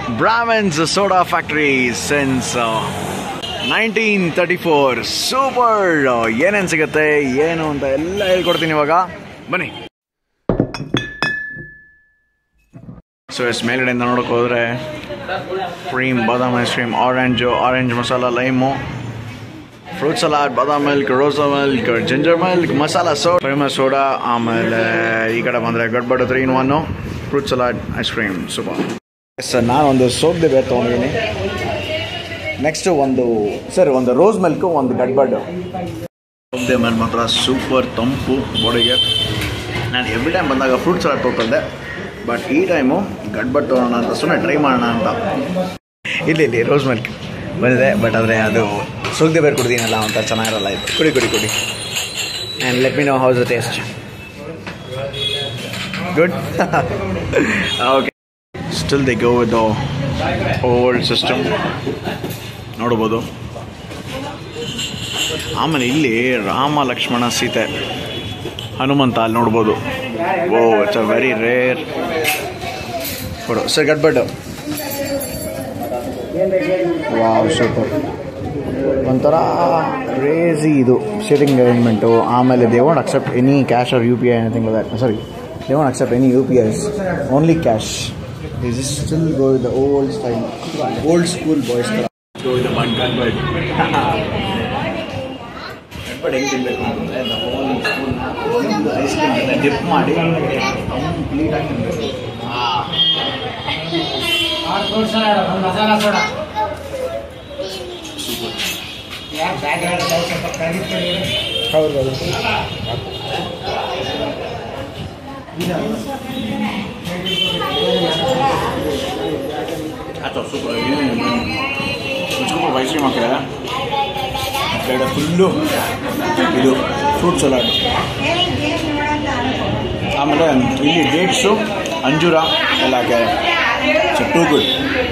ಬ್ರಾಹ್ಮಣ್ಸ್ soda factory since nineteen thirty four super ಏನೇನು ಸಿಗುತ್ತೆ ಏನು ಅಂತ ಎಲ್ಲ ಹೇಳ್ಕೊಡ್ತೀನಿ ಇವಾಗ ಬನ್ನಿ ಸೊ ಎಸ್ ಮೇಲ್ಗಡೆಯಿಂದ ನೋಡೋಕೆ ಹೋದರೆ cream badam ice cream orange orange masala lime fruit salad badam milk rose milk ginger milk masala soda famous soda ಆಮೇಲೆ ಈ ಕಡೆ ಬಂದರೆ gadbad three in one fruit salad ice cream super sir ನಾನು ಒಂದು ಸೋಪ್ದೆ ಬೇರೆ ತೊಗೊಂಡಿದ್ದೀನಿ ನೆಕ್ಸ್ಟ್ ಒಂದು ಸರ್ ಒಂದು ರೋಸ್ ಮಿಲ್ಕು ಒಂದು ಗಡ್ಬಡ್ ಸೋಪ್ದೆ ಮೇಲೆ ಮಾತ್ರ ಸೂಪರ್ ತಂಪು ಬಾಡಿಗೆ ನಾನು ಎವ್ರಿ ಟೈಮ್ ಬಂದಾಗ ಫ್ರೂಟ್ ಸಲಾಡ್ ತೊಗೊಳ್ದೆ ಬಟ್ ಈ ಟೈಮು ಗಡ್ಬಡ್ ತೊಗೊಳೋಣ ಅಂತ ಸುಮ್ಮನೆ ಟ್ರೈ ಮಾಡೋಣ ಅಂತ ಇಲ್ಲಿ ಇಲ್ಲಿ ರೋಸ್ ಮಿಲ್ಕ್ ಬಂದಿದೆ ಬಟ್ ಆದರೆ ಅದು ಸುಗ್ದೆ ಬೇರೆ ಕುಡ್ದೀನಲ್ಲ ಒಂಥರ ಚೆನ್ನಾಗಿರಲ್ಲ ಇದು ಕುಡಿ ಕುಡಿ ಕುಡಿ and let me know how's the taste good okay still the go with old system ನೋಡ್ಬೋದು ಆಮೇಲೆ ಇಲ್ಲಿ ರಾಮ ಲಕ್ಷ್ಮಣ ಸೀತೆ ಹನುಮಂತ ಅಲ್ಲಿ ನೋಡ್ಬೋದು oh it's a very rare ಕೊಡು ಸರ್ ಗಡ್ಬಡ್ ವಾವ್ ಸೂಪರ್ ಒಂಥರ ಕ್ರೇಜಿ ಇದು ಸೀಟಿಂಗ್ ಅರೇಂಜ್ಮೆಂಟು ಆಮೇಲೆ they won't accept any cash or U P I anything that sorry they won't accept any U P it's only cash this is still go the old style old school boys ಥರ go the ಬನ್ ಗಡ್ಬಡ್ ಗಡ್ಬಡ್ ಹೆಂಗೆ ತಿನ್ನಬೇಕು ಅಂತಂದರೆ ice cream drip ಮಾಡಿ ಕಂಪ್ಲೀಟಾಗಿ ತಿನ್ನಬೇಕು masala soda ಹೌದು ಆಯ್ತು super super ice cream ಹಾಕಿದ್ದಾರೆ ಕೆಳಗಡೆ ಫುಲ್ಲು ಇದು ಫ್ರೂಟ್ ಸಲಾಡ್ ಆಮೇಲೆ ಇಲ್ಲಿ ಡೇಟ್ಸು ಅಂಜೂರ ಎಲ್ಲ ಹಾಕ್ಯಾರೆ ಸೊ ಟೂ ಗುಡ್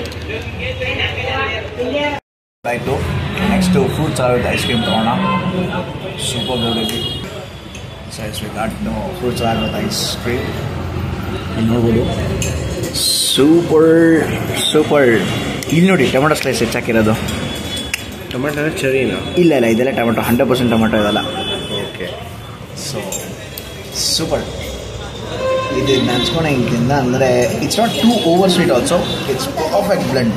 ಆಯಿತು next fruit salad ice cream ತೊಗೋಣ ಸೂಪರ್ ಗುಡ್ ಇಲ್ಲಿ so it's we got no fruit salad with ice cream ಇಲ್ಲಿ ನೋಡ್ಬೋದು ಸೂಪರ್ ಸೂಪರ್ ಇಲ್ಲಿ ನೋಡಿ ಟೊಮೆಟೊ ಸ್ಲೈಸ್ ಹೆಚ್ಚಾಕಿರೋದು ಟೊಮೆಟೊ ಚೆರಿನಾ ಇಲ್ಲ ಇಲ್ಲ ಇದೆಲ್ಲ ಟೊಮೆಟೊ ಹಂಡ್ರೆಡ್ ಪರ್ಸೆಂಟ್ ಟೊಮೆಟೊ ಇದಲ್ಲ ಓಕೆ ಸೊ ಸೂಪರ್ ಇದು ನೆನ್ಸ್ಕೊಳಂಗಿಂದ ಅಂದರೆ it's not too over sweet also it's perfect blend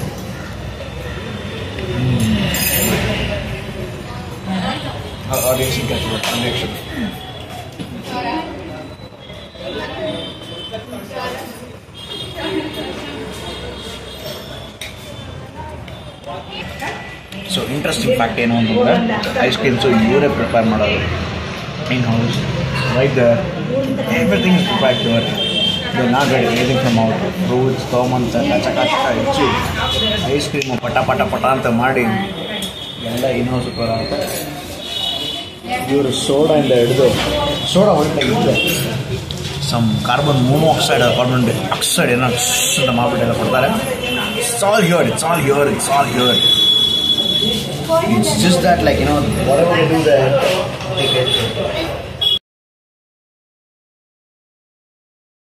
so interesting fact ಏನು ಅಂತಂದರೆ ಐಸ್ ಕ್ರೀಮ್ಸು ಇವರೇ ಪ್ರಿಪೇರ್ ಮಾಡೋದು in house right there everything is prepared your they not ready anything from out fruits ತೊಗೊಂಬಂತ ಚಕ ಚಕ ಹೆಚ್ಚಿ ಐಸ್ ಕ್ರೀಮು ಪಟ ಪಟ ಪಟ ಅಂತ ಮಾಡಿ ಎಲ್ಲ ಇನ್ ಹೌಸ್ ಪ್ರಿಪೇರ್ ಆಗುತ್ತೆ ಇವರು ಸೋಡಾಯಿಂದ ಹಿಡಿದು ಸೋಡಾ ಹೊರಟಾಗಿದ್ದು some carbon monoxide carbon dioxide ಏನೋ ಅಂತ ಮಾಡ್ಬಿಟ್ಟು ಎಲ್ಲ ಕೊಡ್ತಾರೆ it's all here it's all here it's all here It's just that, like, you know, whatever you do there, they get